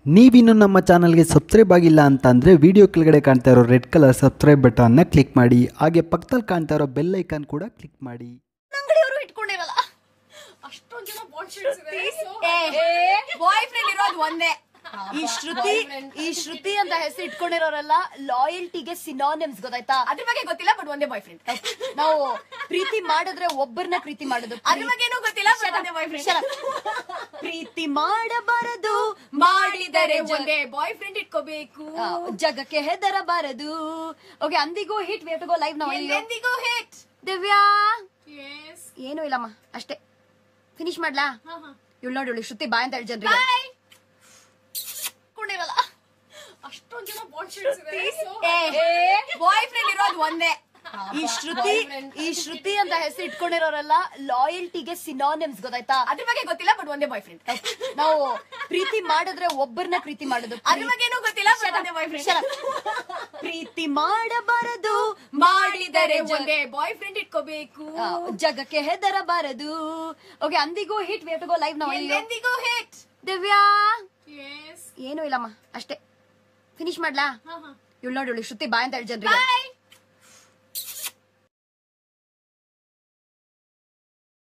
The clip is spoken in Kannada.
ನೀವಿನ್ನು ನಮ್ಮ ಚಾನಲ್ಗೆ ಸಬ್ಸ್ಕ್ರೈಬ್ ಆಗಿಲ್ಲ ಅಂತಂದರೆ ವಿಡಿಯೋ ಕೆಳಗಡೆ ಕಾಣ್ತಾ ಇರೋ ರೆಡ್ ಕಲರ್ ಸಬ್ಸ್ಕ್ರೈಬ್ ಬಟನ್ನ ಕ್ಲಿಕ್ ಮಾಡಿ ಹಾಗೆ ಪಕ್ಕದಲ್ಲಿ ಕಾಣ್ತಾ ಇರೋ ಬೆಲ್ ಐಕಾನ್ ಕೂಡ ಕ್ಲಿಕ್ ಮಾಡಿ ಅಂಗಡಿಯವರು ಇಟ್ಕೊಂಡಿರಲ್ಲ ಅಷ್ಟೊಂದ್ ಜನ ಬಾಂಡ್ ಶೀಟ್ಸ್ ಬಾಯ್ ಫ್ರೆಂಡ್ ಇರೋದು ಒಂದೇ ಈ ಶ್ರುತಿ Boyfriend. ಈ ಶ್ರುತಿ ಅಂತ ಹೆಸರು ಇಟ್ಕೊಂಡಿರೋರೆಲ್ಲ ಲಾಯಲ್ಟಿಗೆ ಸಿನಾನಿಮ್ಸ್ ಗೊತ್ತಾಯ್ತಾ ಅದ್ರ ಬಗ್ಗೆ ಗೊತ್ತಿಲ್ಲ ಬಟ್ ಒಂದೇ ಬಾಯ್ ಫ್ರೆಂಡ್ ನಾವು ಪ್ರೀತಿ ಮಾಡಿದ್ರೆ ಒಬ್ಬರನ್ನ ಪ್ರೀತಿ ಮಾಡೋದು ಅದ್ರ ಬಗ್ಗೆನೂ ಗೊತ್ತಿಲ್ಲ but ಒಂದೇ ಬಾಯ್ ಫ್ರೆಂಡ್ Shut up. ಪ್ರೀತಿ ಮಾಡಬಾರದು ಮಾಡಿದರೆ ಒಂದೇ ಬಾಯ್ ಫ್ರೆಂಡ್ ಇಟ್ಕೋಬೇಕು ಆ, ಜಗಕ್ಕೆ ಹೆದರಬಾರದು ಓಕೆ ಅಂದಿಗೂ hit wave to go live ನಾವು ಎಂದೆಂದಿಗೂ ಹಿಟ್ ದಿವ್ಯಾ ಎಸ್ ಏನು ಇಲ್ಲಮ್ಮ ಅಷ್ಟೇ ಫಿನಿಶ್ ಮಾಡ್ಲಾ ಇವಳು ನೋಡಿ ಇವಳು ಶ್ರುತಿ ಬಾಯ್ ಅಂತ ಹೇಳಿ ಜನರಿಗೆ ಬಾಯ್ ಇಟ್ಕೊಂಡಿರಲ್ಲ ಅಷ್ಟೊಂದ್ ಜನ ಬಾಂಡ್ ಶೀಟ್ಸ್ ಬಾಯ್ ಫ್ರೆಂಡ್ ಇರೋದು ಒಂದೇ ಈ ಶ್ರುತಿ Boyfriend. ಈ ಶ್ರುತಿ ಅಂತ ಹೆಸರು ಇಟ್ಕೊಂಡಿರೋರೆಲ್ಲ ಲಾಯಲ್ಟಿಗೆ ಸಿನಾನಿಮ್ಸ್ ಗೊತ್ತಾಯ್ತಾ ಅದ್ರ ಬಗ್ಗೆ ಗೊತ್ತಿಲ್ಲ ಬಟ್ ಒಂದೇ ಬಾಯ್ ಫ್ರೆಂಡ್ ನಾವು ಪ್ರೀತಿ ಮಾಡಿದ್ರೆ ಒಬ್ಬರನ್ನ ಪ್ರೀತಿ ಮಾಡೋದು ಅದ್ರ ಬಗ್ಗೆನೂ ಗೊತ್ತಿಲ್ಲ but ಒಂದೇ ಬಾಯ್ Shut ಫ್ರೆಂಡ್ up. ಪ್ರೀತಿ ಮಾಡಬಾರದು ಮಾಡಿದರೆ ಒಂದೇ ಬಾಯ್ ಫ್ರೆಂಡ್ ಇಟ್ಕೋಬೇಕು ಆ, ಜಗಕ್ಕೆ ಹೆದರಬಾರದು ಓಕೆ ಅಂದಿಗೂ hit wave to go live ನಾವು ಎಂದೆಂದಿಗೂ ಹಿಟ್ ದಿವ್ಯಾ ಎಸ್ ಏನು ಇಲ್ಲಮ್ಮ ಅಷ್ಟೇ ಫಿನಿಶ್ ಮಾಡ್ಲಾ ಇವಳು ನೋಡಿ ಇವಳು ಶ್ರುತಿ ಬಾಯ್ ಅಂತ ಹೇಳಿ ಜನರಿಗೆ ಬಾಯ್